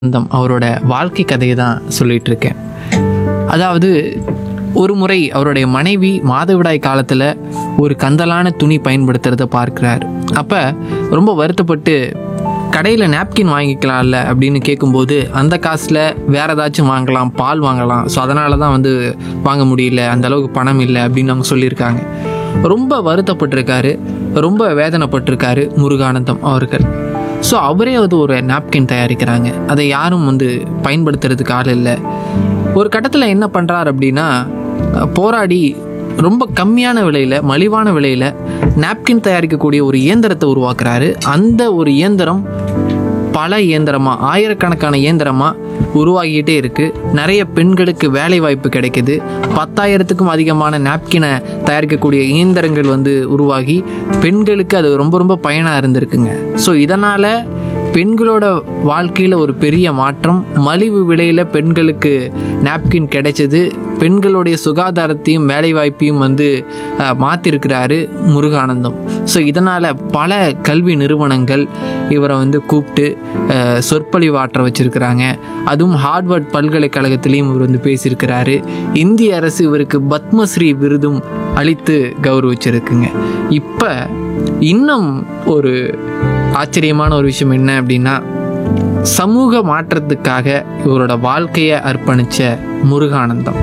முருகானந்தம் அவரோட வாழ்க்கை கதையை தான் சொல்லிட்டு இருக்கேன் அதாவது ஒரு முறை அவருடைய மனைவி மாதவிடாய் காலத்தில் ஒரு கந்தலான துணி பயன்படுத்துறத பார்க்கிறார் அப்போ ரொம்ப வருத்தப்பட்டு கடையில் நாப்கின் வாங்கிக்கலாம்ல அப்படின்னு கேட்கும்போது அந்த காசில் வேற ஏதாச்சும் வாங்கலாம் பால் வாங்கலாம் ஸோ அதனால தான் வந்து வாங்க முடியல அந்த அளவுக்கு பணம் இல்லை அப்படின்னு அவங்க சொல்லியிருக்காங்க ரொம்ப வருத்தப்பட்டிருக்காரு ரொம்ப வேதனைப்பட்டிருக்காரு முருகானந்தம் அவர்கள் ஸோ அவரே வந்து ஒரு நாப்கின் தயாரிக்கிறாங்க அதை யாரும் வந்து பயன்படுத்துறதுக்கு ஆள் இல்லை ஒரு கட்டத்தில் என்ன பண்ணுறார் அப்படின்னா அஹ், போராடி ரொம்ப கம்மியான விலையில் மலிவான விலையில் நாப்கின் தயாரிக்கக்கூடிய ஒரு இயந்திரத்தை உருவாக்குறாரு அந்த ஒரு இயந்திரம் பல இயந்திரமாக ஆயிரக்கணக்கான இயந்திரமாக உருவாகிக்கிட்டே இருக்குது நிறைய பெண்களுக்கு வேலை வாய்ப்பு கிடைக்குது பத்தாயிரத்துக்கும் அதிகமான நாப்கினை தயாரிக்கக்கூடிய இயந்திரங்கள் வந்து உருவாகி பெண்களுக்கு அது ரொம்ப ரொம்ப பயனாக இருந்திருக்குங்க ஸோ இதனால் பெண்களோட வாழ்க்கையில் ஒரு பெரிய மாற்றம் மலிவு விலையில் பெண்களுக்கு நாப்கின் கிடைச்சது பெண்களுடைய சுகாதாரத்தையும் வேலைவாய்ப்பையும் வந்து அஹ், மாத்திருக்கிறாரு முருகானந்தம் ஸோ இதனால் பல கல்வி நிறுவனங்கள் இவரை வந்து கூப்பிட்டு அஹ், சொற்பொழிவாற்ற வச்சிருக்கிறாங்க அதுவும் ஹார்வர்ட் பல்கலைக்கழகத்திலையும் இவர் வந்து பேசியிருக்கிறாரு இந்திய அரசு இவருக்கு பத்மஸ்ரீ விருதும் அளித்து கௌரவிச்சிருக்குங்க இப்போ இன்னும் ஒரு ஆச்சரியமான ஒரு விஷயம் என்ன அப்படின்னா சமூக மாற்றத்துக்காக இவரோட வாழ்க்கையை அர்ப்பணிச்ச முருகானந்தம்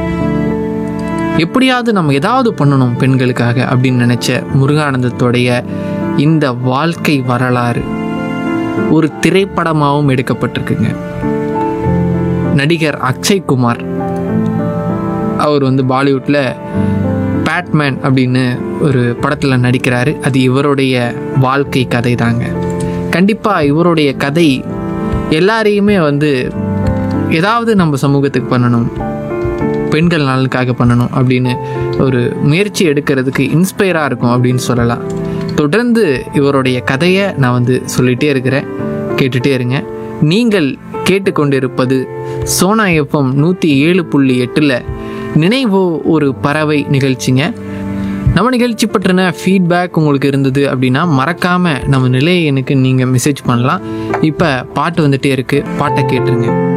எப்படியாவது நம்ம ஏதாவது பண்ணணும் பெண்களுக்காக அப்படின்னு நினைச்ச முருகானந்தத்தோடைய இந்த வாழ்க்கை வரலாறு ஒரு திரைப்படமாகவும் எடுக்கப்பட்டிருக்குங்க நடிகர் அக்ஷய் குமார் அவர் வந்து பாலிவுட்டில் பேட்மேன் அப்படின்னு ஒரு படத்தில் நடிக்கிறாரு அது இவருடைய வாழ்க்கை கதை தாங்க கண்டிப்பாக இவருடைய கதை எல்லாரையுமே வந்து ஏதாவது நம்ம சமூகத்துக்கு பண்ணணும் பெண்கள் நலனுக்காக பண்ணணும் அப்படின்னு ஒரு முயற்சி எடுக்கிறதுக்கு இன்ஸ்பயராக இருக்கும் அப்படின்னு சொல்லலாம் தொடர்ந்து இவருடைய கதையை நான் வந்து சொல்லிகிட்டே இருக்கிறேன் கேட்டுகிட்டே இருங்க நீங்கள் கேட்டுக்கொண்டிருப்பது சோனா எஃப்எம் நூற்றி ஏழு புள்ளி எட்டில் நினைவோ ஒரு பறவை நிகழ்ச்சிங்க நம்ம நிகழ்ச்சி பற்றின ஃபீட்பேக் உங்களுக்கு இருந்தது அப்படின்னா மறக்காமல் நம்ம நிலைய எனக்கு நீங்கள் மெசேஜ் பண்ணலாம் இப்போ பாட்டு வந்துட்டே இருக்குது பாட்டை கேட்டுருங்க